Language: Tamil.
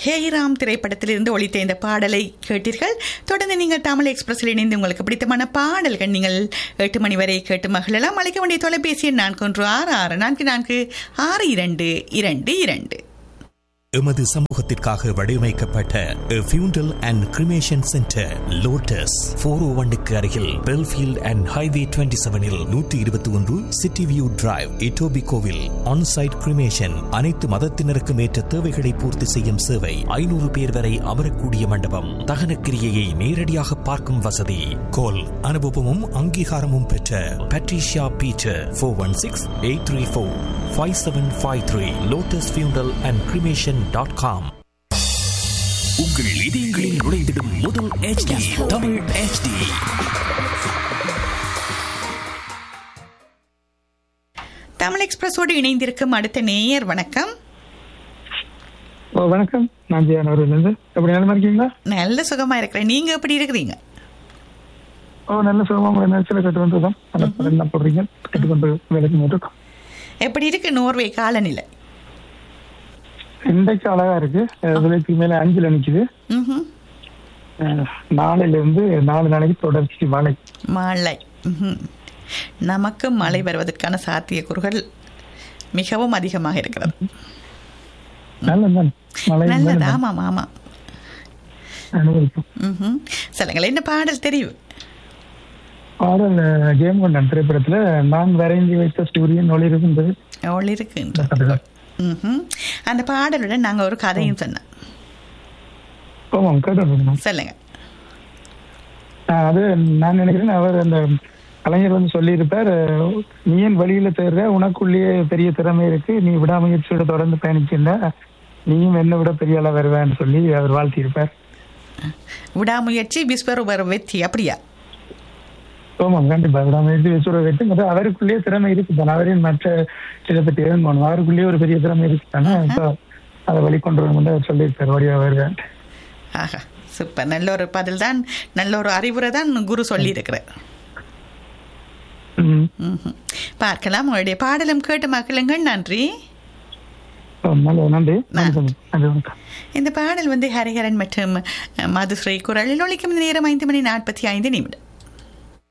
ஹேராம் திரைப்படத்திலிருந்து ஒளித்த இந்த பாடலை கேட்டீர்கள் தொடர்ந்து நீங்கள் தமிழ் எக்ஸ்பிரஸில் இணைந்து உங்களுக்கு பிடித்தமான பாடல்கள் நீங்கள் எட்டு மணி வரை கேட்டு மகிழலாம் அழைக்க வேண்டிய தொலைபேசி எண் நான்கு ஒன்று ஆறு ஆறு நான்கு நான்கு ஆறு இரண்டு இரண்டு இரண்டு எமது சமூகத்திற்காக வடிவமைக்கப்பட்ட funeral and cremation centre lotus four O ஒன்னுக்கு அருகில் பெல்ஃபீல்ட் அண்ட் ஹைவே டுவெண்ட்டி செவனில் நூற்றி இருபத்தி ஒன்று சிட்டி வியூ டிரைவ் இட்டோபி கோவில் ஆன்சைட் கிரிமேஷன் அனைத்து மதத்தினருக்கும் ஏற்ற தேவைகளை பூர்த்தி செய்யும் சேவை ஐநூறு பேர் வரை அமரக்கூடிய மண்டபம் தகன கிரியையை நேரடியாக பார்க்கும் வசதி கோல் அனுபவமும் அங்கீகாரமும் பெற்ற Patricia Peter four one six eight three four five seven five three lotus funeral and cremation dot com உங்கள் இதயங்களில் நுழைந்திடும் முதல் HD தமிழ் HD தமிழ் எக்ஸ்பிரஸோடு இணைந்திருக்கும் அடுத்த நேயர் வணக்கம் ஓ வணக்கம் நான் ஜெயன் அவர்லேருந்து எப்படி நிலமா இருக்கீங்களா நல்ல சுகமா இருக்கிறேன் நீங்க எப்படி இருக்கிறீங்க ஓ நல்ல சுகமா உங்களை நேரத்தில் கட்டு வந்ததுதான் நல்ல படம் என்ன போடுறீங்க கட்டுக்கொண்டு வேலைக்கு போட்டுருக்கோம் எப்படி இருக்கு நோர்வே காலநிலை இன்றைக்கு அழகா இருக்கு அஹ் விலைக்கு மேல அஞ்சுல நிக்குது ம்ஹும். அஹ் நாளையில இருந்து நாலு நாளைக்கு தொடர்ச்சி மழை மழை ம்ஹும். நமக்கு மழை வருவதற்கான சாத்தியக்கூறுகள் மிகவும் அதிகமாக இருக்கிறது நல்லதான் மழை நல்லது மேல ஆமாம் ஆமாம் அனுபவிக்கும் ம்ஹும். சொல்லுங்கள் என்ன பாடல் தெரியும் பாடல் அஹ், ஜெயம் கொண்டான் திரைப்படத்துல நான் வரைந்து வைத்த சூரியன் ஒளிருக்கின்றது அவள் இருக்குன்ற ம்ஹும். அந்த பாடலுடன் நாங்க ஒரு கதையும் சொன்னோம் ஆமாம் கேட்டு சொல்லுங்க அது நான் நினைக்கிறேன் அவர் அந்த கலைஞர் வந்து சொல்லியிருப்பார் அஹ், நீ ஏன் வழியில தேர்ற உனக்குள்ளேயே பெரிய திறமை இருக்கு நீ விடாமுயற்சியோட தொடர்ந்து பயணிக்கின்ற நீயும் என்ன விட பெரிய ஆளா வருவேன்னு சொல்லி அவர் வாழ்த்தியிருப்பார் விடாமுயற்சி விஸ்வரூபர் வெற்றி அப்படியா ஆமாம் கண்டிப்பா விடாமுயற்சி விசுவர வெற்றி முதல் அவருக்குள்ளேயே திறமை இருக்கு தானே அவரின் மற்ற இதை பற்றி எழுந்தோம் அவருக்குள்ளேயே ஒரு பெரிய திறமை இருக்கு தானே இப்போ அதை வெளிக்கொண்டு வரணும் அவர் சொல்லியிருப்பார் வழியா வருவேன் ஆஹா சூப்பர் நல்ல ஒரு பதில் தான் நல்ல ஒரு அறிவுரை தான் குரு சொல்லி இருக்கிறார் ம். ம்ஹும். பார்க்கலாம் உங்களுடைய பாடலும் கேட்டு மக்களுங்கள் நன்றி ஓ, நல்லது நன்றி நன்றி நன்றி வணக்கம் இந்த பாடல் வந்து ஹரிஹரன் மற்றும் மதுஸ்ரீ குரலில் ஒழிக்கும் நேரம் ஐந்து மணி நாற்பத்தி ஐந்து நிமிடம்